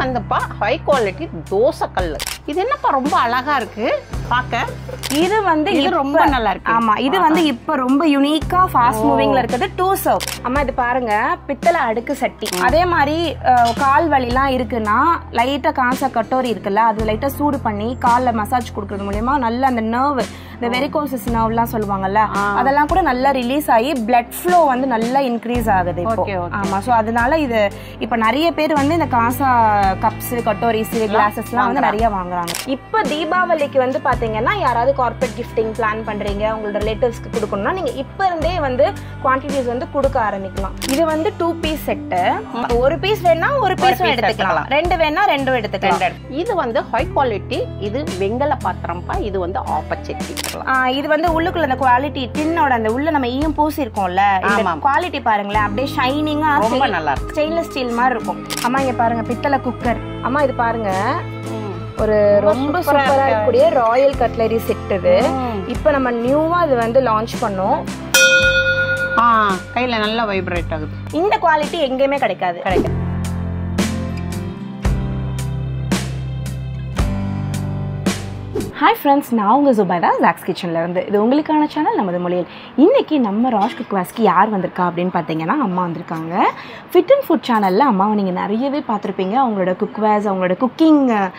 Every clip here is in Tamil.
வந்துப்பா ஹை குவாலிட்டி தோசை கல் இது என்னப்பா ரொம்ப அழகா இருக்கு பார்க்க இது வந்து இது இப்ப- ரொம்ப நல்லா இருக்கு. ஆமா இது வந்து இப்ப ரொம்ப யூனிக்கா ஃபாஸ்ட் மூவிங்ல இருக்கிறது டூ சர்வ் அம்மா இது பாருங்க பித்தளை அடுக்கு சட்டி அதே மாதிரி அஹ், கால் வலிலாம் இருக்குன்னா லைட்டா காசா கட்டோரி இருக்குல்ல அது லைட்டா சூடு பண்ணி கால்ல மசாஜ் கொடுக்கறது மூலியமா நல்ல அந்த நர்வ் இந்த வெரிகோசஸ் நர்வ்லாம் சொல்லுவாங்கல்ல அதெல்லாம் கூட நல்லா ரிலீஸ் ஆகி பிளட் ஃப்ளோ வந்து நல்லா இன்க்ரீஸ் ஆகுது இப்போ Okay, okay. ஆமா சோ அதனால இது இப்ப நிறைய பேர் வந்து இந்த காசா கப்ஸ் கட்டோரிஸ் கிளாஸஸ்லாம் வந்து நிறைய வாங்குறாங்க இப்போ தீபாவளிக்கு வந்து பாத்தீங்கன்னா யாராவது கார்பரேட் கிஃப்டிங் பிளான் பண்றீங்க உங்களோட ரிலேட்டிவ்ஸ்க்கு கொடுக்கணும்னா நீங்க இப்ப இருந்தே வந்து குவான்டிட்டிஸ் வந்து கொடுக்க ஆரம்பிக்கலாம் இது வந்து டூ பீஸ் செட்டு ஒரு பீஸ் வேணா ஒரு பீஸும் piece எடுத்துக்கலாம் ரெண்டு வேணா ரெண்டும் எடுத்துக்கலாம் இது வந்து ஹை குவாலிட்டி இது வெங்கல பாத்திரம்ப்பா இது வந்து ஆப்பச்சட்டி ஆ, இது வந்து உள்ளுக்குள்ள அந்த குவாலிட்டி டின்னோட அந்த உள்ள நம்ம ஈயம் பூசி இருக்கோம்ல இந்த ஆமாம். குவாலிட்டி பாருங்களேன் அப்படியே ஷைனிங்கா ரொம்ப நல்லா இருக்கு ஸ்டெயின்லெஸ் ஸ்டீல் மாதிரி இருக்கும் அம்மா இங்க பாருங்க பித்தளை குக்கர் அம்மா இது பாருங்க ஒரு ரொம்ப சூப்பரா சூப்பரா இருக்கு. இருக்கக்கூடிய ராயல் கட்லரி செட் இது ம். இப்போ நம்ம நியூவா இது வந்து லான்ச் பண்ணோம் ஆ கையில நல்லா வைப்ரேட் ஆகுது இந்த குவாலிட்டி எங்கேயுமே கிடைக்காது கிடைக்கும் ஹாய் ஃப்ரெண்ட்ஸ் நான் உங்கள் ஜுபைதா ஜாக்ஸ் கிச்சனில் இருந்து இது உங்களுக்கான சேனல் நமது மொழியில் இன்னைக்கு நம்ம ராஷ் குக்வாஸ்க்கு யார் வந்திருக்கா அப்படின்னு பார்த்தீங்கன்னா அம்மா வந்திருக்காங்க ஃபிட் அண்ட் ஃபுட் சேனலில் அம்மாவை நீங்கள் நிறையவே பார்த்துருப்பீங்க அவங்களோட குக்வேஸ் அவங்களோட குக்கிங்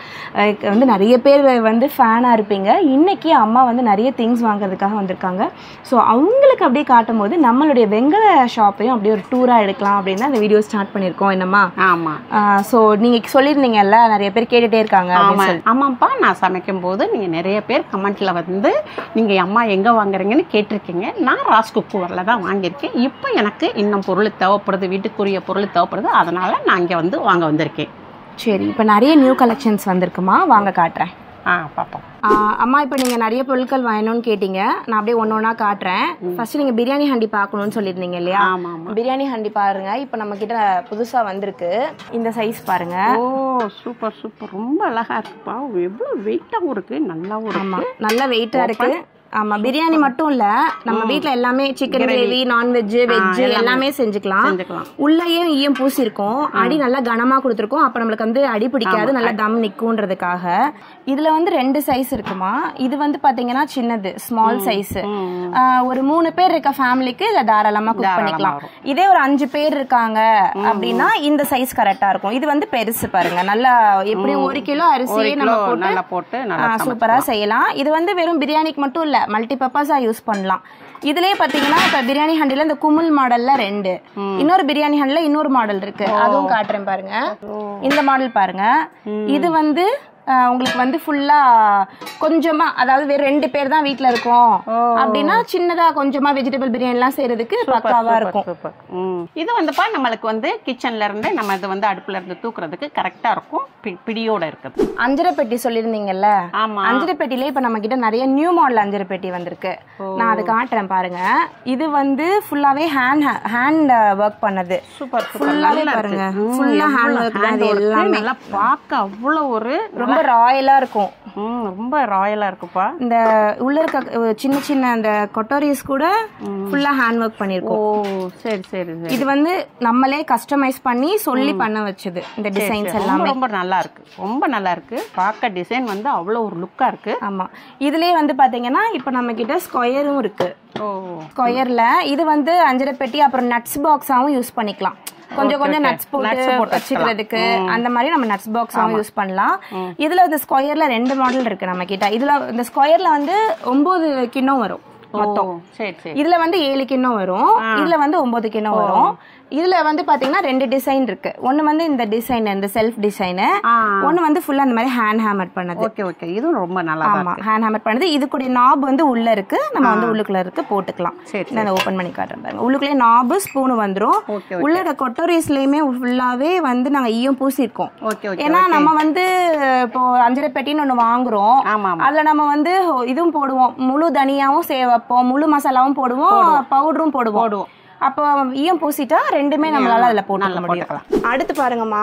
வந்து நிறைய பேர் வந்து ஃபேனாக இருப்பீங்க இன்னைக்கு அம்மா வந்து நிறைய திங்ஸ் வாங்குறதுக்காக வந்திருக்காங்க ஸோ அவங்களுக்கு அப்படியே காட்டும் போது நம்மளுடைய வெங்கல ஷாப்பையும் அப்படியே ஒரு டூராக எடுக்கலாம் அப்படின்னு அந்த வீடியோ ஸ்டார்ட் பண்ணியிருக்கோம் என்னம்மா ஆமா ஸோ நீங்கள் சொல்லியிருந்தீங்கல்ல நிறைய பேர் கேட்டுகிட்டே இருக்காங்க அப்படின்னு ஆமா சொல்லி ஆமாப்பா நான் சமைக்கும் போது நீங்க நிறைய பேர் கமெண்ட்ல வந்து நீங்க அம்மா எங்க வாங்குறீங்கன்னு கேட்டிருக்கீங்க நான் ராஸ் குக்குவரில் தான் வாங்கியிருக்கேன் இப்போ எனக்கு இன்னும் பொருள் தேவைப்படுது வீட்டுக்குரிய பொருள் தேவைப்படுது அதனால நான் இங்க வந்து வாங்க வந்திருக்கேன் சரி இப்போ நிறைய நியூ கலெக்ஷன்ஸ் வந்திருக்குமா வாங்க காட்டுறேன் ஆ பார்ப்போம் ஆ, அம்மா இப்போ நீங்கள் நிறைய பொருட்கள் வாங்கணும்னு கேட்டீங்க நான் அப்படியே ஒன்று ஒன்றா காட்டுறேன் ஃபர்ஸ்ட் நீங்கள் பிரியாணி ஹண்டி பார்க்கணும்னு சொல்லியிருந்தீங்க இல்லையா ஆமா ஆமா பிரியாணி ஹண்டி பாருங்க இப்போ நம்ம கிட்ட புதுசாக வந்திருக்கு இந்த சைஸ் பாருங்க ஓ சூப்பர் சூப்பர் ரொம்ப அழகா இருக்குப்பா எவ்வளோ வெயிட்டாகவும் இருக்கு நல்லாவும் ஆமா இருக்கு நல்ல வெயிட்டாக இருக்கு ஆமா பிரியாணி மட்டும் இல்ல நம்ம வீட்ல எல்லாமே சிக்கன் கிரேவி நான்வெஜ் வெஜ் எல்லாமே செஞ்சுக்கலாம் செஞ்சுக்கலாம் உள்ளேயும் ஈயம் பூசி இருக்கும் அடி நல்லா கனமா கொடுத்துருக்கோம் அப்ப நம்மளுக்கு வந்து அடி பிடிக்காது நல்லா தம் நிக்கும்ன்றதுக்காக இதுல வந்து ரெண்டு சைஸ் இருக்குமா இது வந்து பாத்தீங்கன்னா சின்னது ஸ்மால் சைஸ் ஒரு மூணு பேர் இருக்க ஃபேமிலிக்கு இதை தாராளமா குக் பண்ணிக்கலாம் இதே ஒரு அஞ்சு பேர் இருக்காங்க அப்படின்னா இந்த சைஸ் கரெக்டா இருக்கும் இது வந்து பெருசு பாருங்க நல்லா எப்படியும் ஒரு கிலோ அரிசியே நம்ம கிலோ போட்டு நல்லா போட்டு நல்லா சூப்பரா செய்யலாம் இது வந்து வெறும் பிரியாணிக்கு மட்டும் இல்ல மல்டி பர்பஸா யூஸ் பண்ணலாம் இதுலயே பாத்தீங்கன்னா இப்ப பிரியாணி ஹண்டில இந்த குமுல் மாடல்ல ரெண்டு இன்னொரு பிரியாணி ஹண்டில் இன்னொரு மாடல் இருக்கு அதுவும் காட்டுறேன் பாருங்க இந்த மாடல் பாருங்க இது வந்து அஹ், உங்களுக்கு வந்து ஃபுல்லா கொஞ்சமா அதாவது வெறும் ரெண்டு பேர் தான் வீட்ல இருக்கோம் அப்படின்னா சின்னதா கொஞ்சமா வெஜிடபிள் பிரியாணி எல்லாம் செய்யறதுக்கு பக்காவா இருக்கும் சூப்பர் ம் இது வந்துப்பா நம்மளுக்கு வந்து கிச்சன்ல இருந்து நம்ம இது வந்து அடுப்புல இருந்து தூக்குறதுக்கு கரெக்டா இருக்கும் பி- பிடியோட இருக்குது அஞ்சரை பெட்டி சொல்லியிருந்தீங்கல்ல ஆமா அஞ்சரை பெட்டிலே இப்ப நம்ம கிட்ட நிறைய நியூ மாடல் அஞ்சரை பெட்டி வந்திருக்கு நான் அதை காட்டுறேன் பாருங்க இது வந்து ஃபுல்லாவே ஹேண்ட் ஹேண்ட் ஒர்க் பண்ணது சூப்பர் ஃபுல்லாவே பாருங்க ஃபுல்லா ஹேண்ட் ஒர்க் தான் இது எல்லாமே நல்லா பார்க்க அவ்வளோ ஒரு ரொம்ப ராயலா இருக்கும் ம், ரொம்ப ராயலா இருக்குப்பா இந்த உள்ள இருக்க அஹ், சின்ன சின்ன அந்த கொட்டோரிஸ் கூட ஃபுல்லா ஹேண்ட் ஒர்க் ஓ பண்ணிருக்கோம் சரி சரி சரி இது வந்து நம்மளே கஸ்டமைஸ் பண்ணி சொல்லி பண்ண வச்சது இந்த டிசைன்ஸ் எல்லாம் ரொம்ப ரொம்ப நல்லா இருக்கு ரொம்ப நல்லா இருக்கு பார்க்க டிசைன் வந்து அவ்வளோ ஒரு லுக்கா இருக்கு ஆமா இதுலயே வந்து பாத்தீங்கன்னா இப்ப நம்ம கிட்ட ஸ்கொயரும் இருக்கு ஓ ஸ்கொயர்ல இது வந்து அஞ்சரை பெட்டி அப்புறம் நட்ஸ் பாக்ஸாவும் யூஸ் பண்ணிக்கலாம் கொஞ்சம் கொஞ்சம் நட்ஸ் போட்டு வச்சுக்கிறதுக்கு அந்த மாதிரி நம்ம நட்ஸ் பாக்ஸாவும் யூஸ் பண்ணலாம் இதுல இந்த ஸ்கொயர்ல ரெண்டு மாடல் இருக்கு நம்ம கிட்ட இதுல இந்த ஸ்கொயர்ல வந்து ஒன்பது கிண்ணம் வரும் மொத்தம் ஓ, சரி சரி இதுல வந்து ஏழு கிண்ணம் வரும் இதுல வந்து ஒன்பது கிண்ணம் வரும் இதுல வந்து பாத்தீங்கன்னா ரெண்டு டிசைன் இருக்கு ஒன்னு வந்து இந்த டிசைன் இந்த செல்ஃப் டிசைனு ஆ ஒன்னு வந்து ஃபுல்லா அந்த மாதிரி ஹேண்ட் ஹேமர் பண்ணது ஓகே ஓகே இதுவும் ரொம்ப நல்லா தான் ஆமா ஹேண்ட் ஹேமர் பண்ணது இதுக்குடைய நாப் வந்து உள்ள இருக்கு நம்ம வந்து உள்ளுக்குள்ள இருக்கு போட்டுக்கலாம் சரி, நான் அதை ஓபன் பண்ணி காட்டுறேன் பாருங்க உள்ளுக்குள்ளே நாபு ஸ்பூன் வந்துரும் ஓகே உள்ள இருக்க கொட்டோரிஸ்லயுமே ஃபுல்லாவே வந்து நாங்க ஈயம் பூசிருக்கோம் ஓகே ஓகே ஏன்னா நம்ம வந்து இப்போ அஞ்சரை பெட்டின்னு ஒண்ணு வாங்குறோம் ஆமா ஆமா அதுல நம்ம வந்து இதுவும் போடுவோம் முழு தனியாவும் சே வைப்போம் முழு மசாலாவும் போடுவோம் பவுடரும் போடுவோம் போடுவோம் அப்போ ஈயம் பூசிட்டா ரெண்டுமே நம்மளால அதுல போட்டுக்க நல்லா முடியும் அடுத்து பாருங்கம்மா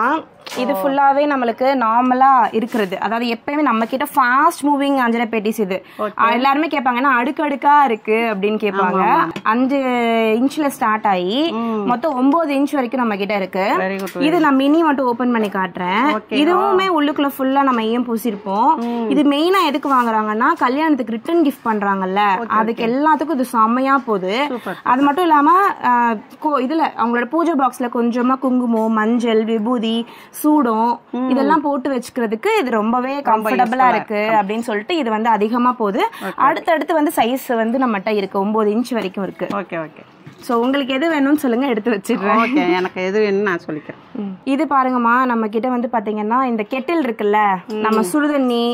இது ஃபுல்லாவே நம்மளுக்கு நார்மலா இருக்கிறது அதாவது எப்பயுமே நம்ம கிட்ட ஃபாஸ்ட் மூவிங் அஞ்சரை பெட்டிஸ் இது ஆ, எல்லாருமே கேட்பாங்க ஏன்னா அடுக்கடுக்கா இருக்கு அப்படின்னு கேட்பாங்க அஞ்சு இன்ச்ல ஸ்டார்ட் ஆகி மொத்தம் ஒன்பது இன்ச் வரைக்கும் நம்ம கிட்ட இருக்கு வெரி குட் இது நான் மினி மட்டும் ஓபன் பண்ணி காட்டுறேன் இதுவுமே உள்ளுக்குள்ள ஃபுல்லா நம்ம ஏன் பூசிருப்போம் இது மெயினா எதுக்கு வாங்குறாங்கன்னா கல்யாணத்துக்கு ரிட்டர்ன் கிஃப்ட் பண்றாங்கல்ல அதுக்கு எல்லாத்துக்கும் இது செம்மையா போகுது Super. அது மட்டும் இல்லாம ஆஹ், கோ- இதுல அவங்களோட பூஜை பாக்ஸ்ல கொஞ்சமா குங்குமம் மஞ்சள் விபூதி சூடம் இதெல்லாம் போட்டு வச்சுக்கிறதுக்கு இது ரொம்பவே கம்ஃபர்டபுளா இருக்கு அப்படின்னு சொல்லிட்டு இது வந்து அதிகமா போகுது அடுத்தடுத்து வந்து சைஸ் வந்து நம்மகிட்ட இருக்கு ஒன்பது இன்ச் வரைக்கும் இருக்கு ஓகே ஓகே சோ உங்களுக்கு எது வேணும்னு சொல்லுங்க எடுத்து வச்சிடுறேன் ஓகே எனக்கு எது வேணும்னு நான் சொல்லிக்கிறேன் இது பாருங்கம்மா நம்ம கிட்ட வந்து பாத்தீங்கன்னா இந்த கெட்டில் இருக்குல்ல நம்ம சுடுதண்ணி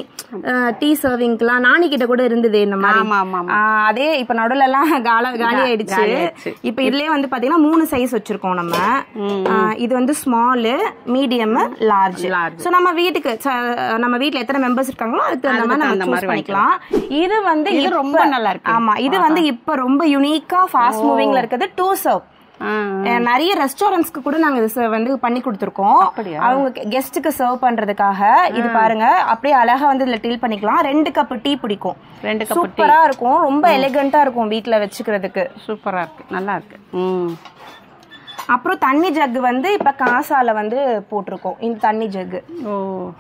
டீ சர்விங்க்குலாம் நானி கிட்ட கூட இருந்தது இந்த மாதிரி ஆமா ஆமா ஆமா ஆ, அதே இப்ப நடுவுல எல்லாம் கால காலி ஆயிடுச்சு காலி ஆயிடுச்சு. இப்ப இதுலயே வந்து பாத்தீங்கன்னா மூணு சைஸ் வச்சிருக்கோம் நம்ம ஆ, இது வந்து small medium large Large. So நம்ம வீட்டுக்கு ச- நம்ம வீட்ல எத்தனை மெம்பர்ஸ் இருக்காங்களோ அதுக்கு தகுந்த மாதிரி தகுந்த நம்ம மாதிரி சூஸ் பண்ணிக்கலாம் இது வந்து இது இப்ப- ரொம்ப நல்லா இருக்கு. ஆமா இது வந்து இப்ப ரொம்ப யுனிக்கா ஃபாஸ்ட் மூவிங்ல இருக்கிறது டூ சர்வ் ஆ, அஹ் நிறைய ரெஸ்டாரண்ட்ஸ்க்கு கூட நாங்க இது ser- வந்து பண்ணி கொடுத்துருக்கோம் அப்படியா? அவங்க கெஸ்ட்டுக்கு சர்வ் பண்றதுக்காக இது பாருங்க அப்படியே அழகா வந்து இதுல டீல் பண்ணிக்கலாம் ரெண்டு கப் டீ பிடிக்கும் ரெண்டு கப் டீ சூப்பரா இருக்கும் ரொம்ப எலிகண்டா இருக்கும் வீட்ல வச்சுக்கிறதுக்கு சூப்பரா இருக்கு நல்லா இருக்கு ம் அப்புறம் தண்ணி ஜக் வந்து இப்ப காசால வந்து போட்டிருக்கோம் இந்த தண்ணி ஜக் ஓ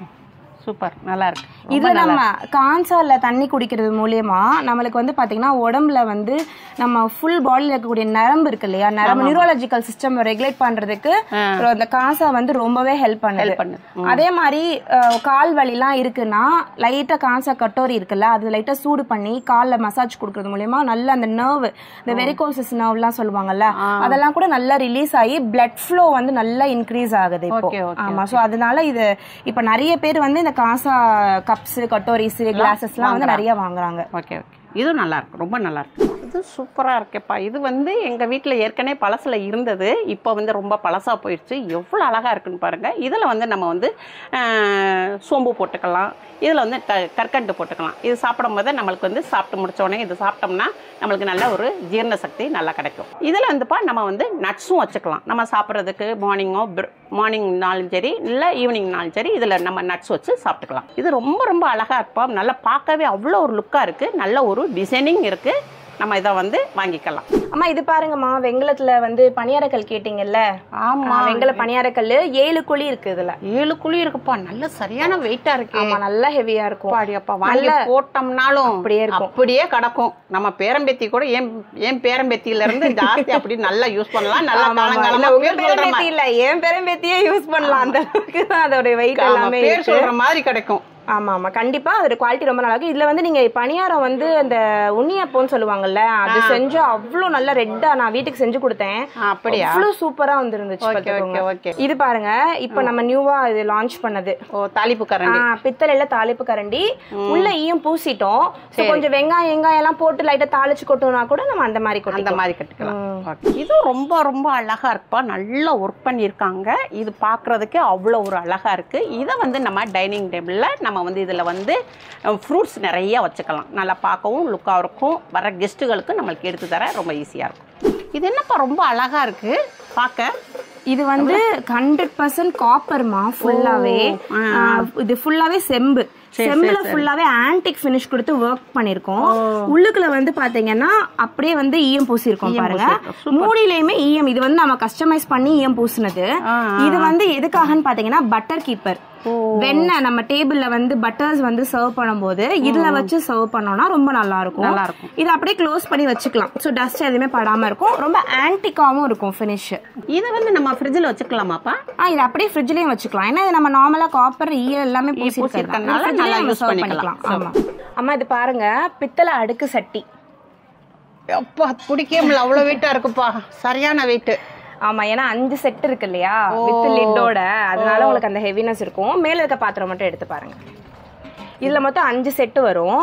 சூப்பர் நல்லா இருக்கு ரொம்ப இதுல நம்ம கான்சால தண்ணி குடிக்கிறது மூலியமா நம்மளுக்கு வந்து பாத்தீங்கன்னா உடம்புல வந்து நம்ம ஃபுல் பாடியில இருக்கக்கூடிய நரம்பு இருக்கு இல்லையா நரம்பு நியூரோலஜிக்கல் சிஸ்டம் ரெகுலேட் பண்றதுக்கு இந்த காசா வந்து ரொம்பவே ஹெல்ப் பண்ணுது ஹெல்ப் பண்ணு அதே மாதிரி அஹ், கால் வலிலாம் இருக்குன்னா லைட்டா காசா கட்டோரி இருக்குல்ல அது லைட்டா சூடு பண்ணி கால்ல மசாஜ் கொடுக்கறது மூலியமா நல்ல அந்த நர்வ் இந்த வெரிகோசஸ் நர்வ்லாம் சொல்லுவாங்கல்ல அதெல்லாம் கூட நல்லா ரிலீஸ் ஆகி பிளட் ஃப்ளோ வந்து நல்லா இன்க்ரீஸ் ஆகுது இப்போ Okay, okay, ஆமா சோ அதனால இது இப்ப நிறைய பேர் வந்து இந்த காசா கப்ஸ் கட்டோரிஸ் கிளாஸஸ்லாம் வந்து நிறைய வாங்குறாங்க ஓகே ஓகே இதுவும் நல்லா இருக்கு ரொம்ப நல்லா இருக்கு இது சூப்பரா இருக்கேப்பா இது வந்து எங்க வீட்ல ஏற்கனவே பழசுல இருந்தது இப்போ வந்து ரொம்ப பழசா போயிடுச்சு எவ்வளவு அழகா இருக்குன்னு பாருங்க இதுல வந்து நம்ம வந்து ஆஹ், சோம்பு போட்டுக்கலாம் இதுல வந்து க கற்கண்டு போட்டுக்கலாம் இது சாப்பிடும் போது நம்மளுக்கு வந்து சாப்பிட்டு முடிச்ச உடனே இது சாப்பிட்டோம்னா நம்மளுக்கு நல்ல ஒரு ஜீரண சக்தி நல்லா கிடைக்கும் இதில் வந்துப்பா நம்ம வந்து நட்ஸும் வச்சுக்கலாம் நம்ம சாப்பிட்றதுக்கு மார்னிங்கோ மார்னிங்னாலும் சரி இல்லை ஈவினிங்னாலும் சரி இதில் நம்ம நட்ஸ் வச்சு சாப்பிட்டுக்கலாம் இது ரொம்ப ரொம்ப அழகாக இருப்பா நல்லா பார்க்கவே அவ்வளோ ஒரு லுக்காக இருக்குது நல்ல ஒரு டிசைனிங் இருக்குது நம்ம இதை வந்து வாங்கிக்கலாம் அம்மா இது பாருங்கம்மா வெங்கலத்துல வந்து பணியாரக்கல் கேட்டீங்கல்ல ஆமா ஆ, வெங்கல பணியாரக்கல் ஏழு குழி இருக்கு இதுல ஏழு குழி இருக்குப்பா நல்ல சரியான வெயிட்டா இருக்கு ஆமா நல்லா ஹெவியா இருக்கும் அப்பாடியப்பா வாங்கி போட்டோம்னாலும் அப்படியே இருக்கும். அப்படியே கிடக்கும் நம்ம பேரம்பேத்தி கூட ஏன் ஏன் பேரம்பேத்தியில இருந்து ஜாஸ்தி அப்படி நல்லா யூஸ் பண்ணலாம் நல்லா ஆமா, ஆமா. இல்ல, காலங்காலமா உங்க பேர் சொல்ற பேரம்பேத்தி இல்ல என் பேரம்பேத்தியே யூஸ் பண்ணலாம் அந்த அளவுக்கு தான் அதோட வெயிட் ஆமா, எல்லாமே பேர் இருக்கு சொல்ற மாதிரி கிடைக்கும் ஆமா ஆமா கண்டிப்பா அதோட குவாலிட்டி ரொம்ப நல்லா இருக்கு இதுல வந்து நீங்க பணியாரம் வந்து அந்த உண்ணியப்பம்னு சொல்லுவாங்கல்ல அது செஞ்சு அவ்வளவு நல்லா ரெட்டா நான் வீட்டுக்கு செஞ்சு கொடுத்தேன் ஆ, அப்படியா அவ்வளவு சூப்பரா வந்துருந்துச்சு ஓகே பாத்துக்கோங்க. ஓகே ஓகே இது பாருங்க இப்ப நம்ம நியூவா இது லான்ச் பண்ணது ஓ தாளிப்பு கரண்டி ஆ, பித்தளையில தாளிப்பு கரண்டி உள்ள ஈயம் பூசிட்டோம் So, கொஞ்சம் வெங்காயம் வெங்காயம் எல்லாம் போட்டு லைட்டா தாளிச்சு கொட்டோம்னா கூட நம்ம அந்த மாதிரி அந்த கொட்டிக்கலாம் மாதிரி கட்டுக்கலாம் Okay. இது ரொம்ப ரொம்ப அழகா இருக்குப்பா நல்லா ஒர்க் பண்ணியிருக்காங்க இது பார்க்கறதுக்கே அவ்வளோ ஒரு அழகா இருக்கு இதை வந்து நம்ம டைனிங் டேபிளில் நம்ம வந்து இதில் வந்து ஃப்ரூட்ஸ் நிறைய வச்சுக்கலாம் நல்லா பார்க்கவும் லுக்காக இருக்கும் வர கெஸ்ட்டுகளுக்கு நம்மளுக்கு எடுத்து தர ரொம்ப ஈஸியாக இருக்கும் இது என்னப்பா ரொம்ப அழகா இருக்கு பார்க்க இது வந்து ஹண்ட்ரட் பர்சன்ட் காப்பர்மா ஃபுல்லாவே ஆ, இது ஃபுல்லாவே செம்பு செம்புல ஃபுல்லாவே ஆன்டிக் ஃபினிஷ் கொடுத்து ஒர்க் பண்ணிருக்கோம் உள்ளுக்குள்ள வந்து பாத்தீங்கன்னா அப்படியே வந்து ஈயம் பூசிருக்கோம் பாருங்க மூடியிலயுமே ஈயம் இது வந்து நம்ம கஸ்டமைஸ் பண்ணி ஈயம் பூசினது ஆ, இது வந்து எதுக்காகன்னு பாத்தீங்கன்னா பட்டர் கீப்பர் வெண்ணெய் நம்ம டேபிள்ல வந்து பட்டர்ஸ் வந்து சர்வ் பண்ணும்போது இதுல வச்சு சர்வ் பண்ணோம்னா ரொம்ப நல்லா இருக்கும் நல்லா இருக்கும். இது அப்படியே க்ளோஸ் பண்ணி வச்சுக்கலாம் ஸோ டஸ்ட் எதுவுமே படாம இருக்கும் ரொம்ப ஆன்டிக்காவும் இருக்கும் ஃபினிஷ் இதை வந்து நம்ம ஃப்ரிட்ஜில் வச்சுக்கலாமாப்பா ஆ இது அப்படியே ஃப்ரிட்ஜ்லயும் வச்சுக்கலாம் ஏன்னா இது நம்ம நார்மலா காப்பர் ஈய எல்லாமே பூசியிருக்கறதுனால பூசிருக்கறதுனால நல்லா நல்லா use யூஸ் பண்ணிக்கலாம். பண்ணிக்கலாம் ஆமா அம்மா இது பாருங்க பித்தளை அடுக்கு சட்டி அப்பா பிடிக்கவே முடியல அவ்வளோ வெயிட்டாக இருக்குப்பா சரியான வெயிட்டு ஆமா ஏன்னா அஞ்சு செட் இருக்கு இல்லையா வித் லிட்டோட அதனால உங்களுக்கு அந்த ஹெவினஸ் இருக்கும் மேல இருக்க பாத்திரம் மட்டும் எடுத்து பாருங்க இதுல மொத்தம் அஞ்சு செட்டு வரும்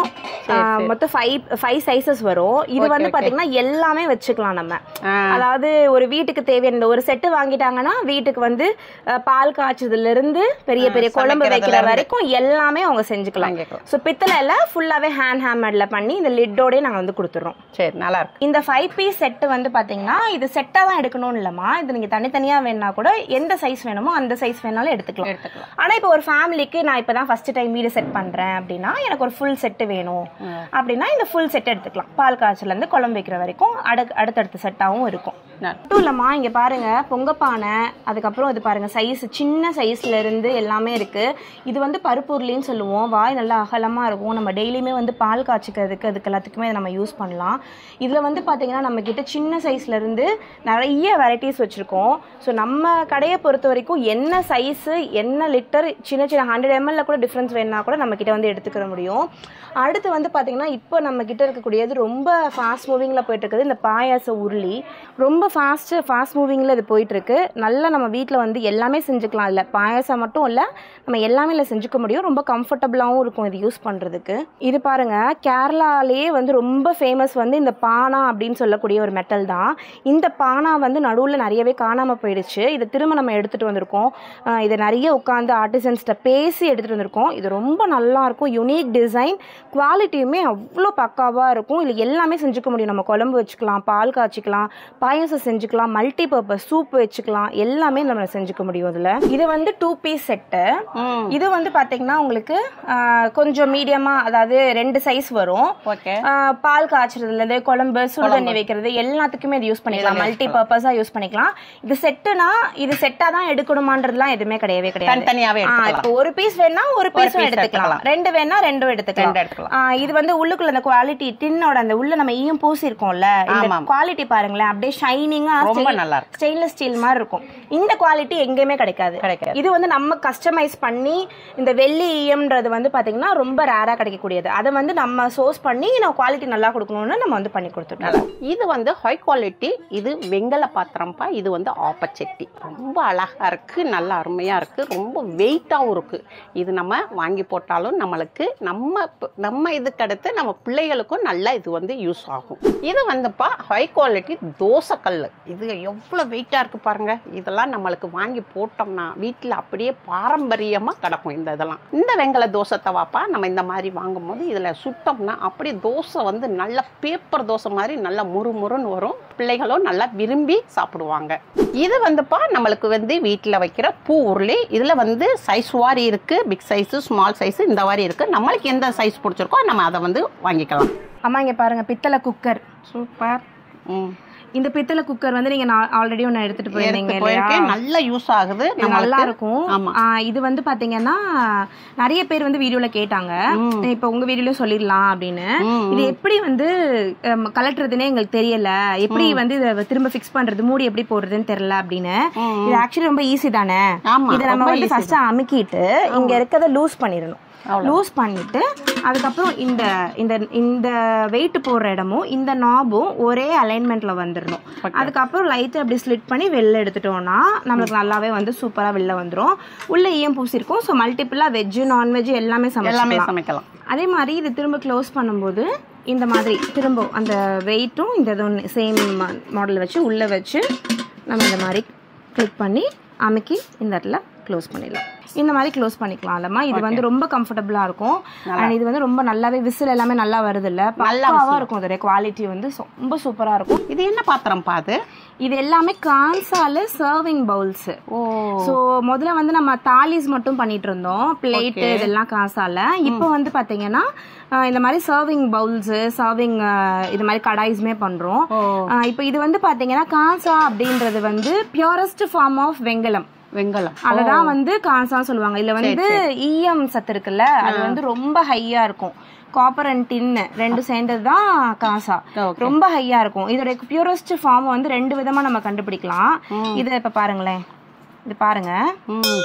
சரி, ஆஹ், சரி. மொத்தம் ஃபைவ் ஃபைவ் சைஸஸ் வரும் இது Okay, வந்து okay. பாத்தீங்கன்னா எல்லாமே வச்சுக்கலாம் நம்ம ஆ, அதாவது ஒரு வீட்டுக்கு தேவையான இந்த ஒரு செட்டு வாங்கிட்டாங்கன்னா வீட்டுக்கு வந்து அஹ், பால் காய்ச்சதுல இருந்து பெரிய பெரிய ஆ, குழம்பு வைக்கிற சமைக்கிறதுல வரைக்கும் எல்லாமே அவங்க செஞ்சுக்கலாம் வாங்கிக்கலாம். ஸோ பித்தளைல ஃபுல்லாவே ஹேண்ட் ஹேமர்ல பண்ணி இந்த லிட்டோடய நாங்க வந்து கொடுத்துறோம் சரி நல்லா இருக்கு இந்த ஃபைவ் பீஸ் செட்டு வந்து பாத்தீங்கன்னா இது செட்டா தான் எடுக்கணும்னு இல்லம்மா இது நீங்க தனித்தனியா வேணா கூட எந்த சைஸ் வேணுமோ அந்த சைஸ் வேணாலும் எடுத்துக்கலாம் எடுத்துக்கலாம் ஆனா இப்போ ஒரு ஃபேமிலிக்கு நான் இப்பதான் ஃபர்ஸ்ட் டைம் வீடு செட் பண்றேன் அப்படின்னா எனக்கு ஒரு ஃபுல் செட்டு வேணும் அப்படின்னா இந்த ஃபுல் செட் எடுத்துக்கலாம் பால் காய்ச்சல இருந்து குழம்பு வைக்கிற வரைக்கும் அடு அடுத்தடுத்த செட்டாவும் இருக்கும் நல்லா. மட்டும் இல்லம்மா இங்க பாருங்க பொங்கப்பானை அதுக்கப்புறம் இது பாருங்க சைஸ் சின்ன சைஸ்ல இருந்து எல்லாமே இருக்கு இது வந்து பருப்புருளின்னு சொல்லுவோம் வாய் நல்லா அகலமா இருக்கும் நம்ம டெய்லியுமே வந்து பால் காய்ச்சிக்கிறதுக்கு அதுக்கு எல்லாத்துக்குமே இதை நம்ம யூஸ் பண்ணலாம் இதுல வந்து பாத்தீங்கன்னா நம்ம கிட்ட சின்ன சைஸ்ல இருந்து நிறைய வெரைட்டிஸ் வச்சிருக்கோம் ஸோ நம்ம கடையை பொறுத்த வரைக்கும் என்ன சைஸ் என்ன லிட்டர் சின்ன சின்ன ஹண்ட்ரட் எம்எல்ல கூட டிஃப்ரென்ஸ் வேணா கூட நம்ம கிட்ட வந்து எடுத்துக்கிற முடியும் அடுத்து வந்து பாத்தீங்கன்னா இப்போ நம்ம கிட்ட இருக்கக்கூடியது ரொம்ப ஃபாஸ்ட் மூவிங்ல போயிட்டு இருக்குது இந்த பாயாச உருளி ரொம்ப ஃபாஸ்ட் ஃபாஸ்ட் மூவிங்ல இது போயிட்டு இருக்கு நல்லா நம்ம வீட்டில் வந்து எல்லாமே செஞ்சுக்கலாம் இல்லை பாயாசம் மட்டும் இல்லை நம்ம எல்லாமே இல்லை செஞ்சுக்க முடியும் ரொம்ப கம்ஃபர்டபுளாகவும் இருக்கும் இது யூஸ் பண்றதுக்கு இது பாருங்க கேரளாலேயே வந்து ரொம்ப ஃபேமஸ் வந்து இந்த பானா அப்படின்னு சொல்லக்கூடிய ஒரு மெட்டல் தான் இந்த பானா வந்து நடுவில் நிறையவே காணாமல் போயிடுச்சு இதை திரும்ப நம்ம எடுத்துகிட்டு வந்திருக்கோம் ஆஹ் இதை நிறைய உட்காந்து ஆர்டிசன்ஸ்கிட்ட பேசி எடுத்துகிட்டு வந்திருக்கோம் இது ரொம்ப நல்லா இருக்கும் யுனிக் டிசைன் குவாலிட்டியுமே அவ்வளோ பக்காவாக இருக்கும் இதில் எல்லாமே செஞ்சுக்க முடியும் நம்ம குழம்பு வச்சுக்கலாம் பால் காய்ச்சிக்கலாம் பாயாசம் செஞ்சுக்கலாம் மல்டி பர்பஸ் சூப் வச்சுக்கலாம் எல்லாமே நம்ம செஞ்சுக்க முடியும் இதில் இது வந்து டூ பீஸ் செட்டு ம் இது வந்து பார்த்தீங்கன்னா உங்களுக்கு ஆஹ் கொஞ்சம் மீடியமாக அதாவது ரெண்டு சைஸ் வரும் ஓகே ஆஹ் பால் காய்ச்சறதுல இருந்து குழம்பு சுடுதண்ணி வைக்கிறது எல்லாத்துக்குமே இது யூஸ் பண்ணிக்கலாம் மல்டி பர்பஸா யூஸ் பண்ணிக்கலாம் இது செட்டுனா இது செட்டா தான் எடுக்கணுமான்றதுலாம் எதுவுமே கிடையவே கிடையாது தனித்தனியாவே ஆ, எடுத்துக்கலாம் இப்போ ஒரு பீஸ் வேணா ஒரு பீஸும் piece எடுத்துக்கலாம் எடுத்துக்கலாம். ரெண்டு வேணா ரெண்டும் ரெண்டு எடுத்துக்கலாம் எடுத்துக்கலாம் ஆ, இது வந்து உள்ளுக்குள்ள அந்த குவாலிட்டி டின்னோட அந்த உள்ள நம்ம ஈயம் பூசி இருக்கோம்ல இந்த ஆமாம். குவாலிட்டி பாருங்களேன் அப்படியே ஷைனிங்கா ரொம்ப நல்லா இருக்கு ஸ்டெயின்லெஸ் ஸ்டீல் மாதிரி இருக்கும் இந்த குவாலிட்டி எங்கேயுமே கிடைக்காது கிடைக்காது. இது வந்து நம்ம கஸ்டமைஸ் பண்ணி இந்த வெள்ளி ஈயம்ன்றது வந்து பாத்தீங்கன்னா ரொம்ப ரேரா கிடைக்கக்கூடியது அதை வந்து நம்ம சோர்ஸ் பண்ணி நம்ம குவாலிட்டி நல்லா கொடுக்கணும்னு நம்ம வந்து பண்ணி கொடுத்துட்டோம் இது வந்து ஹை குவாலிட்டி இது வெங்கல பாத்திரம்ப்பா இது வந்து ஆப்பச்சட்டி ரொம்ப அழகா இருக்கு நல்ல அருமையா இருக்கு ரொம்ப வெயிட்டாகவும் இருக்கு இது நம்ம வாங்கி போட்டாலும் நம்மளுக்கு நம்ம ப- நம்ம இதுக்கு அடுத்து நம்ம பிள்ளைகளுக்கும் நல்லா இது வந்து யூஸ் ஆகும் இது வந்துப்பா ஹை குவாலிட்டி தோசைக்கல் இது எவ்வளோ வெயிட்டாக இருக்கு பாருங்க இதெல்லாம் நம்மளுக்கு வாங்கி போட்டோம்னா வீட்டில் அப்படியே பாரம்பரியமாக கிடக்கும் இந்த இதெல்லாம் இந்த வெங்கல தோசை தவாப்பா நம்ம இந்த மாதிரி வாங்கும்போது இதில் சுட்டோம்னா அப்படியே தோசை வந்து நல்ல பேப்பர் தோசை மாதிரி நல்லா முறுமுறுன்னு வரும் பிள்ளைகளும் நல்லா விரும்பி சாப்பிடுவாங்க இது வந்துப்பா நம்மளுக்கு வந்து வீட்டில் வைக்கிற பூ உருளி இதில் வந்து சைஸ் வாரி இருக்கு பிக் சைஸு ஸ்மால் சைஸு இந்த மாதிரி இருக்கு நம்மளுக்கு எந்த சைஸ் பிடிச்சிருக்கோ நம்ம அதை வந்து வாங்கிக்கலாம் அம்மா இங்க பாருங்க பித்தளை குக்கர் சூப்பர் ம் இந்த பித்தளை குக்கர் வந்து நீங்க ஆல்ரெடி ஒன்னு எடுத்துட்டு போயிருந்தீங்க எடுத்து இல்லையா போயிருக்கேன் நல்ல யூஸ் ஆகுது இது நல்லா நம்மளுக்கு இருக்கும் ஆமா. ஆ, இது வந்து பாத்தீங்கன்னா நிறைய பேர் வந்து வீடியோல கேட்டாங்க ம். இப்ப உங்க வீடியோலயும் சொல்லிடலாம் அப்படின்னு ம், இது எப்படி வந்து ஹம், கலட்டுறதுன்னே எங்களுக்கு தெரியல எப்படி வந்து இதை திரும்ப ஃபிக்ஸ் பண்றது மூடி எப்படி போடுறதுன்னு தெரியல அப்படின்னு ம். இது ஆக்சுவலி ரொம்ப ஈஸி தானே ஆமா இதை நம்ம ரொம்ப வந்து easy ஃபர்ஸ்ட் அமுக்கிட்டு இங்க இருக்கிறத லூஸ் பண்ணிடணும் அவ்வளவு. லூஸ் பண்ணிட்டு அதுக்கப்புறம் இந்த இந்த இந்த வெயிட் போடுற இடமும் இந்த நாபும் ஒரே அலைன்மெண்ட்ல வந்துடணும் Okay. அதுக்கப்புறம் லைட்டை அப்படி ஸ்லிட் பண்ணி வெளில எடுத்துட்டோம்னா நம்மளுக்கு நல்லாவே வந்து சூப்பரா வெளில வந்துரும் உள்ள ஈயம் பூசிருக்கும் ஸோ மல்டிபிளா வெஜ் நான்வெஜ் எல்லாமே எல்லாமே சமைக்கலாம் சமைக்கலாம் அதே மாதிரி இது திரும்ப க்ளோஸ் பண்ணும்போது இந்த மாதிரி திரும்ப அந்த வெயிட்டும் இந்த இதுவும் சேம் மாடல் வச்சு உள்ளே வச்சு நம்ம இந்த மாதிரி கிளிக் பண்ணி அமுக்கி இந்த இடத்துல க்ளோஸ் பண்ணிடலாம் இந்த மாதிரி க்ளோஸ் பண்ணிக்கலாம் இல்லம்மா இது வந்து ரொம்ப கம்ஃபர்டபுளாக இருக்கும் அண்ட் இது வந்து ரொம்ப நல்லாவே விசில் எல்லாமே நல்லா வருது இல்ல பக்காவாக இருக்கும் அதோட குவாலிட்டி வந்து ரொம்ப சூப்பராக இருக்கும் இது என்ன பாத்திரம் பாது இது எல்லாமே கான்சால சர்விங் பவுல்ஸ் ஓ ஸோ முதல்ல வந்து நம்ம தாலிஸ் மட்டும் பண்ணிட்டு இருந்தோம் பிளேட்டு இதெல்லாம் காசால இப்போ வந்து பாத்தீங்கன்னா அஹ், இந்த மாதிரி சர்விங் பவுல்ஸ் சர்விங் இது மாதிரி கடாய்ஸ்மே பண்றோம் ஓ அஹ், இப்போ இது வந்து பாத்தீங்கன்னா காசா அப்படின்றது வந்து பியூரஸ்ட் ஃபார்ம் ஆஃப் வெங்கலம் வெங்கலம் அததான் வந்து காசா சொல்லுவாங்க இதுல வந்து ஈயம் சத்து இருக்குல்ல அது வந்து ரொம்ப ஹையா இருக்கும் காப்பர் அண்ட் டின் ரெண்டு சேர்ந்தது தான் காசா Okay. ரொம்ப ஹையா இருக்கும் இதோட பியூரஸ்ட் ஃபார்ம் வந்து ரெண்டு விதமா நம்ம கண்டுபிடிக்கலாம் இதை இப்ப பாருங்களேன் இது பாருங்க ம்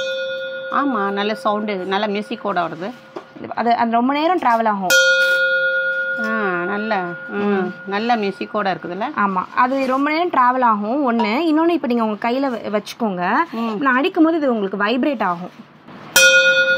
ஆமா நல்ல சவுண்டு நல்ல மியூசிக்கோட வருது இது- அது அது ரொம்ப நேரம் டிராவல் ஆகும் ஆ நல்ல ம் நல்ல மியூசிக்கோட இருக்குதுல்ல ஆமா அது ரொம்ப நேரம் டிராவல் ஆகும் ஒண்ணு இன்னொன்னு இப்ப நீங்க உங்க கையில வ- வச்சுக்கோங்க நான் அடிக்கும் போது இது உங்களுக்கு வைப்ரேட் ஆகும்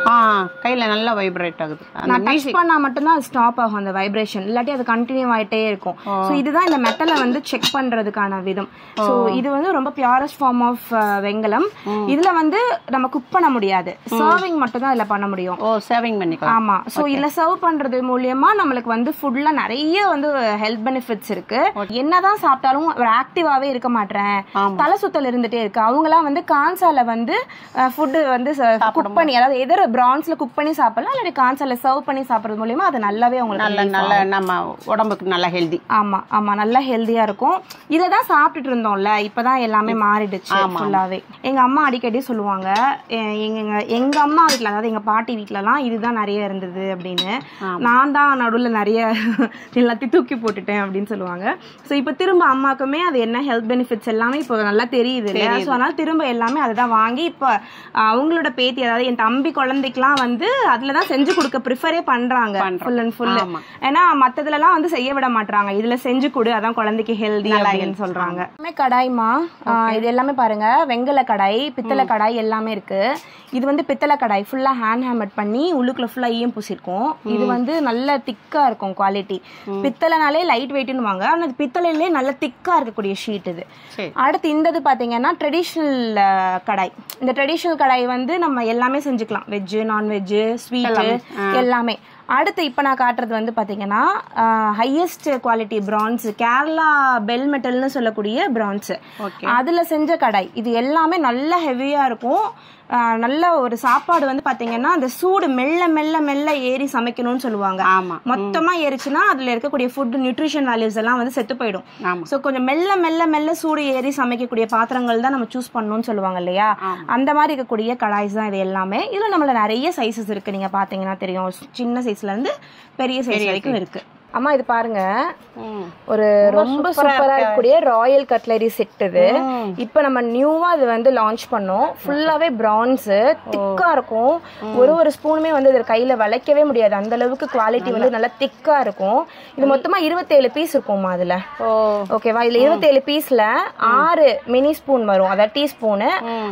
ஆ கையில் நல்லா வைப்ரேட் ஆகுது அந்த நான் டச் பண்ணா மட்டும்தான் அது ஸ்டாப் ஆகும் அந்த வைப்ரேஷன் இல்லாட்டி அது கண்டினியூ ஆயிட்டே இருக்கும் ஸோ இதுதான் இந்த மெட்டலை வந்து செக் பண்றதுக்கான விதம் ஸோ இது வந்து ரொம்ப பியூரஸ்ட் ஃபார்ம் ஆஃப் வெங்கலம் இதுல வந்து நம்ம குக் பண்ண முடியாது சர்விங் மட்டும் தான் இதுல பண்ண முடியும் ஓ சேவிங் பண்ணிக்கலாம் ஆமா சோ இதுல சர்வ் பண்றது மூலியமா நம்மளுக்கு வந்து ஃபுட்ல நிறைய வந்து ஹெல்த் பெனிஃபிட்ஸ் இருக்கு என்னதான் சாப்பிட்டாலும் ஒரு ஆக்டிவாவே இருக்க மாட்டேன் தலை சுத்தல் இருந்துட்டே இருக்கு அவங்கலாம் வந்து கான்சால வந்து ஃபுட் வந்து குக் பண்ணி அதாவது எதிர பிரான்ஸ்ல குக் பண்ணி சாப்பிடலாம் இல்லாட்டி கான்சால சர்வ் பண்ணி சாப்பிடுறது மூலியமா அது நல்லாவே நல்ல அவங்களுக்கு நல்ல நம்ம உடம்புக்கு நல்ல ஹெல்தி ஆமா ஆமா நல்லா ஹெல்தியா இருக்கும் இதை தான் சாப்பிட்டுட்டு இருந்தோம்ல இப்பதான் எல்லாமே மாறிடுச்சு ஃபுல்லாவே எங்க அம்மா அடிக்கடி சொல்லுவாங்க எ- எங்க எங்க அம்மா வீட்ல அதாவது எங்க பாட்டி வீட்லலாம் இதுதான் நிறைய இருந்தது அப்படின்னு நான் தான் நடுவுல நிறைய எல்லாத்தையும் தூக்கி போட்டுட்டேன் அப்படின்னு சொல்லுவாங்க ஸோ இப்போ திரும்ப அம்மாக்குமே அது என்ன ஹெல்த் பெனிஃபிட்ஸ் எல்லாமே இப்போ நல்லா தெரியுது இல்லையா ஸோ அதனால திரும்ப எல்லாமே அதை தான் வாங்கி இப்போ அவங்களோட பேத்தி அதாவது என் தம்பி குழந்தைக்கெல்லாம் வந்து அதுல தான் செஞ்சு கொடுக்க ப்ரிஃபரே பண்றாங்க ஃபுல் அண்ட் ஃபுல் ஆமா. ஏன்னா மத்ததுலலாம் வந்து செய்ய விட மாட்டாங்க இதுல செஞ்சு கொடு அதான் குழந்தைக்கு ஹெல்தி அப்படின்னு சொல்றாங்க எல்லாமே கடாய்மா ஆ, இது எல்லாமே பாருங்க வெங்கல கடாய் பித்தளை கடாய் எல்லாமே இருக்கு இது வந்து பித்தளை கடாய் ஃபுல்லா ஹேண்ட் ஹேமட் பண்ணி உள்ளுக்குள்ள ஃபுல்லா ஈயம் பூசிருக்கும் இது வந்து நல்ல திக்கா இருக்கும் குவாலிட்டி பித்தளைனாலே லைட் வெயிட்னுவாங்க ஆனா இது பித்தளையிலே நல்ல திக்கா இருக்கக்கூடிய ஷீட் இது சரி அடுத்து இந்தது பாத்தீங்கன்னா ட்ரெடிஷ்னல் கடாய் இந்த ட்ரெடிஷ்னல் கடாய் வந்து நம்ம எல்லாமே செஞ்சுக்கலாம் வெஜ்ஜு நான்வெஜ்ஜு ஸ்வீட்டு எல்லாமே அடுத்து இப்போ நான் காட்டுறது வந்து பார்த்தீங்கன்னா highest quality bronze Kerala bell மெட்டல்னு சொல்லக்கூடிய பிரான்ஸ் ஓகே அதில் செஞ்ச கடாய் இது எல்லாமே நல்ல ஹெவியாக இருக்கும் ஆஹ் நல்ல ஒரு சாப்பாடு வந்து பார்த்தீங்கன்னா அந்த சூடு மெல்ல மெல்ல மெல்ல ஏறி சமைக்கணும்னு சொல்லுவாங்க ஆமா மொத்தமா ஏறிச்சுன்னா அதுல இருக்கக்கூடிய ஃபுட் நியூட்ரிஷன் வேல்யூஸ் எல்லாம் வந்து செத்து போயிடும் ஆமா ஸோ கொஞ்சம் மெல்ல மெல்ல மெல்ல சூடு ஏறி சமைக்கக்கூடிய பாத்திரங்கள் தான் நம்ம சூஸ் பண்ணணும்னு சொல்லுவாங்க இல்லையா அந்த மாதிரி இருக்கக்கூடிய கடாய்ஸ் தான் இது எல்லாமே இதுல நம்மள நிறைய சைஸஸ் இருக்கு நீங்க பாத்தீங்கன்னா தெரியும் சின்ன சைஸ்ல இருந்து பெரிய சைஸ் வரைக்கும் இருக்கு அம்மா இது பாருங்க ம் ஒரு ரொம்ப சூப்பரா இருக்கக்கூடிய ராயல் கட்லரி செட் இது இப்போ நம்ம நியூவா இது வந்து லான்ச் பண்ணோம் ஃபுல்லாவே பிரான்ஸ் திக்கா இருக்கும் ஒரு ஒரு ஸ்பூனுமே வந்து இது கையில வளைக்கவே முடியாது அந்த அளவுக்கு குவாலிட்டி வந்து நல்லா திக்கா இருக்கும் இது மொத்தமா இருபத்தேழு பீஸ் இருக்கும்மா அதுல ஓ ஓகேவா இதுல இருபத்தேழு பீஸ்ல ஆறு மினி ஸ்பூன் வரும் அதாவது டீ ஸ்பூனு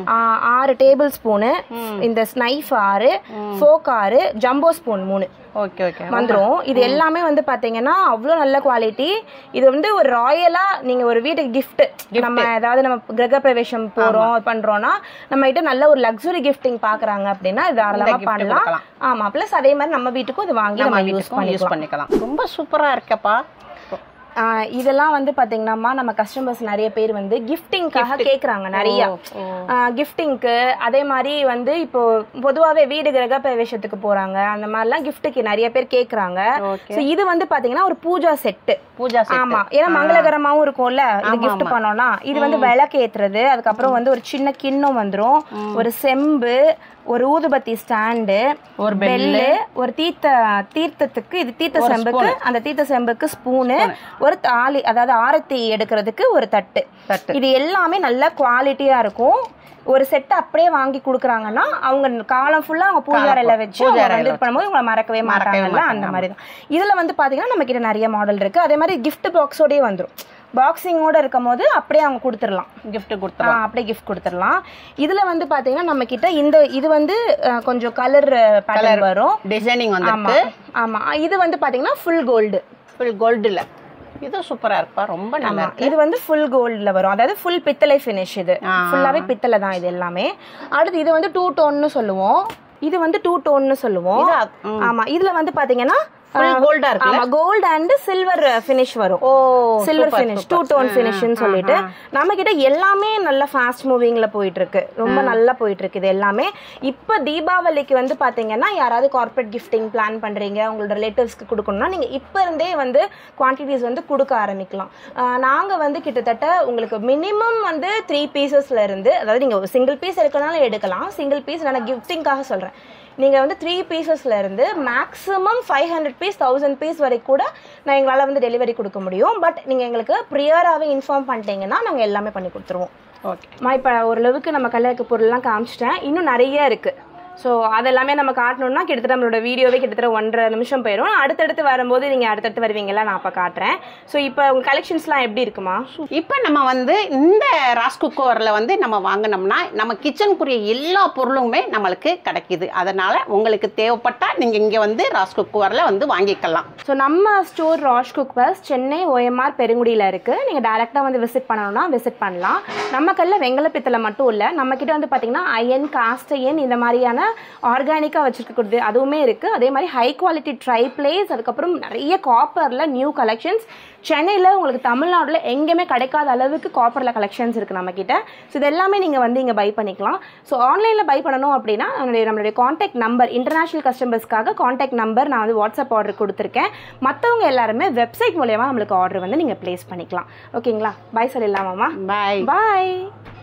ஆறு டேபிள் ஸ்பூனு இந்த ஸ்னைஃப் ஆறு ஃபோக் ஆறு ஜம்போ ஸ்பூன் மூணு ஓகே ஓகே வந்துரும் இது எல்லாமே வந்து பாத்தீங்கன்னா அவ்வளோ நல்ல குவாலிட்டி இது வந்து ஒரு ராயலா நீங்க ஒரு வீட்டுக்கு gift நம்ம ஏதாவது நம்ம கிரக பிரவேசம் போறோம் பண்றோம்னா நம்ம கிட்ட நல்ல ஒரு லக்ஸுரி கிஃப்டிங் பாக்குறாங்க அப்படின்னா இது தாராளமா gift பண்ணலாம் கொடுக்கலாம். ஆமா ப்ளஸ் அதே மாதிரி நம்ம வீட்டுக்கும் இது வாங்கி நம்ம யூஸ் வீட்டுக்கும் யூஸ் பண்ணிக்கலாம் ரொம்ப சூப்பரா இருக்கப்பா ஆஹ் இதெல்லாம் வந்து பாத்தீங்கன்னா நம்ம கஸ்டமர்ஸ் நிறைய பேர் வந்து கிஃப்டிங்காக கேக்குறாங்க நிறைய கிஃப்டிங்க்கு அதே மாதிரி வந்து இப்போ பொதுவாவே வீடு கிரக பிரவேசத்துக்கு போறாங்க அந்த மாதிரிலாம் கிஃப்ட்டுக்கு நிறைய பேர் கேக்குறாங்க ஓகே சோ இது வந்து பாத்தீங்கன்னா ஒரு பூஜா செட்டு பூஜா set. ஆமா ஏன்னா மங்களகரமாவும் இருக்கும்ல இது கிஃப்ட் பண்ணோம்னா இது வந்து விளக்கு ஏத்துறது அதுக்கப்புறம் வந்து ஒரு சின்ன கிண்ணம் வந்துரும் ஒரு செம்பு ஒரு ஊதுபத்தி ஸ்டாண்டு ஒரு பெல்லு ஒரு தீர்த்த தீர்த்தத்துக்கு இது தீர்த்த செம்புக்கு அந்த தீர்த்த செம்புக்கு ஸ்பூனு ஒரு தாலி அதாவது ஆரத்தி எடுக்கிறதுக்கு ஒரு தட்டு தட்டு. இது எல்லாமே நல்ல குவாலிட்டியா இருக்கும் ஒரு செட் அப்படியே வாங்கி குடுக்குறாங்கன்னா அவங்க காலம் ஃபுல்லா அவங்க பூஜாரையில வச்சு அவங்க வந்து இது பண்ணும்போது உங்களை மறக்கவே மாட்டாங்கல்ல அந்த மாதிரி தான் இதுல வந்து பாத்தீங்கன்னா நம்ம கிட்ட நிறைய மாடல் இருக்கு அதே மாதிரி gift பாக்ஸோடயே வந்துரும் பாக்ஸிங்கோட இருக்கும் போது அப்படியே அவங்க கொடுத்துடலாம் gift கொடுத்துருவோம் ஆ, அப்படியே கிஃப்ட் கொடுத்துடலாம் இதுல வந்து பாத்தீங்கன்னா நம்ம கிட்ட இந்த இது வந்து அஹ், கொஞ்சம் கலர் பேட்டர்ன் வரும் டிசைனிங் வந்து ஆமா ஆமா இது வந்து பாத்தீங்கன்னா ஃபுல் கோல்டு ஃபுல் கோல்டுல இது சூப்பரா இருப்பா ரொம்ப நல்லா இருக்கு இது வந்து ஃபுல் கோல்ட்ல வரும் அதாவது ஃபுல் பித்தளை ஃபினிஷ் இது ஃபுல்லாவே பித்தளை தான் இது எல்லாமே அடுத்து இது வந்து டூ டோன்னு சொல்லுவோம் இது வந்து டூ டோன்னு சொல்லுவோம் இது அ- ம். ஆமா இதுல வந்து பாத்தீங்கன்னா ஃபுல் கோல்டா இருக்கு ஆமா கோல்ட் அண்ட் சில்வர் ஃபினிஷ் வரும் oh silver finish two tone ஃபினிஷ்னு சொல்லிட்டு நம்ம கிட்ட எல்லாமே நல்ல ஃபாஸ்ட் மூவிங்ல போயிட்டு இருக்கு ரொம்ப நல்லா போயிட்டு இருக்கு இது எல்லாமே இப்ப தீபாவளிக்கு வந்து பாத்தீங்கன்னா யாராவது கார்ப்பரேட் கிஃப்டிங் பிளான் பண்றீங்க உங்களோட ரிலேட்டிவ்ஸ்க்கு கொடுக்கணும்னா நீங்க இப்ப இருந்தே வந்து குவான்டிட்டிஸ் வந்து கொடுக்க ஆரம்பிக்கலாம் ஆஹ் நாங்க வந்து கிட்டத்தட்ட உங்களுக்கு மினிமம் வந்து த்ரீ பீசஸ்ல இருந்து அதாவது நீங்க ஒரு சிங்கிள் பீஸ் எடுக்கனாலும் எடுக்கலாம் சிங்கிள் பீஸ் நான் கிஃப்டிங்காக சொல்றேன் நீங்கள் வந்து த்ரீ பீசஸ்ல இருந்து maximum five hundred piece thousand piece வரைக்கும் கூட நான் எங்களால் வந்து டெலிவரி கொடுக்க முடியும் பட் நீங்கள் எங்களுக்கு ப்ரியராகவே இன்ஃபார்ம் பண்ணிட்டீங்கன்னா நாங்கள் எல்லாமே பண்ணி கொடுத்துருவோம் ஓகே மா இப்போ ஓரளவுக்கு நம்ம கல்யாணக்கு பொருள்லாம் காமிச்சிட்டேன் இன்னும் நிறைய இருக்கு ஸோ அதெல்லாமே நம்ம காட்டணும்னா கிட்டத்தட்ட நம்மளோட வீடியோவே கிட்டத்தட்ட ஒன்றரை நிமிஷம் போயிடும் அடுத்தடுத்து வரும்போது நீங்கள் அடுத்தடுத்து வருவீங்களா நான் அப்போ காட்டுறேன் ஸோ இப்போ உங்கள் கலெக்ஷன்ஸ்லாம் எப்படி இருக்குமா இப்போ நம்ம வந்து இந்த ராஸ் குக்கரில் வந்து நம்ம வாங்கினோம்னா நம்ம கிச்சனுக்குரிய எல்லா பொருளுமே நம்மளுக்கு கிடைக்குது அதனால் உங்களுக்கு தேவைப்பட்டால் நீங்கள் இங்கே வந்து ராஸ் குக்கரில் வந்து வாங்கிக்கலாம் ஸோ நம்ம ஸ்டோர் ராஷ் குக் பஸ் சென்னை ஓஎம்ஆர் பெருங்குடியில் இருக்குது நீங்கள் டேரெக்டாக வந்து விசிட் பண்ணணும்னா விசிட் பண்ணலாம் நம்ம கல்ல வெங்கல பித்தளை மட்டும் இல்லை நம்மக்கிட்ட வந்து பார்த்தீங்கன்னா அயன் காஸ்ட் அயன் இந்த மாதிரியான ஆர்கானிக்காக வச்சுருக்கக்கூடியது அதுவுமே இருக்குது அதே மாதிரி ஹை குவாலிட்டி ட்ரை பிளேஸ் அதுக்கப்புறம் நிறைய காப்பரில் நியூ கலெக்ஷன்ஸ் சென்னையில் உங்களுக்கு தமிழ்நாட்டில் எங்கேயுமே கிடைக்காத அளவுக்கு காப்பரில் கலெக்ஷன்ஸ் இருக்குது நம்மக்கிட்ட ஸோ இது எல்லாமே நீங்கள் வந்து இங்கே பை பண்ணிக்கலாம் ஸோ ஆன்லைனில் பை பண்ணணும் அப்படின்னா நம்மளுடைய நம்மளுடைய காண்டாக்ட் நம்பர் இன்டர்நேஷனல் கஸ்டமர்ஸ்க்காக காண்டாக்ட் நம்பர் நான் வந்து வாட்ஸ்அப் ஆர்டர் கொடுத்துருக்கேன் மற்றவங்க எல்லாருமே வெப்சைட் மூலயமா நம்மளுக்கு ஆர்டர் வந்து நீங்கள் ப்ளேஸ் பண்ணிக்கலாம் ஓகேங்களா பை சொல்லிடலாமாம்மா பாய் பாய்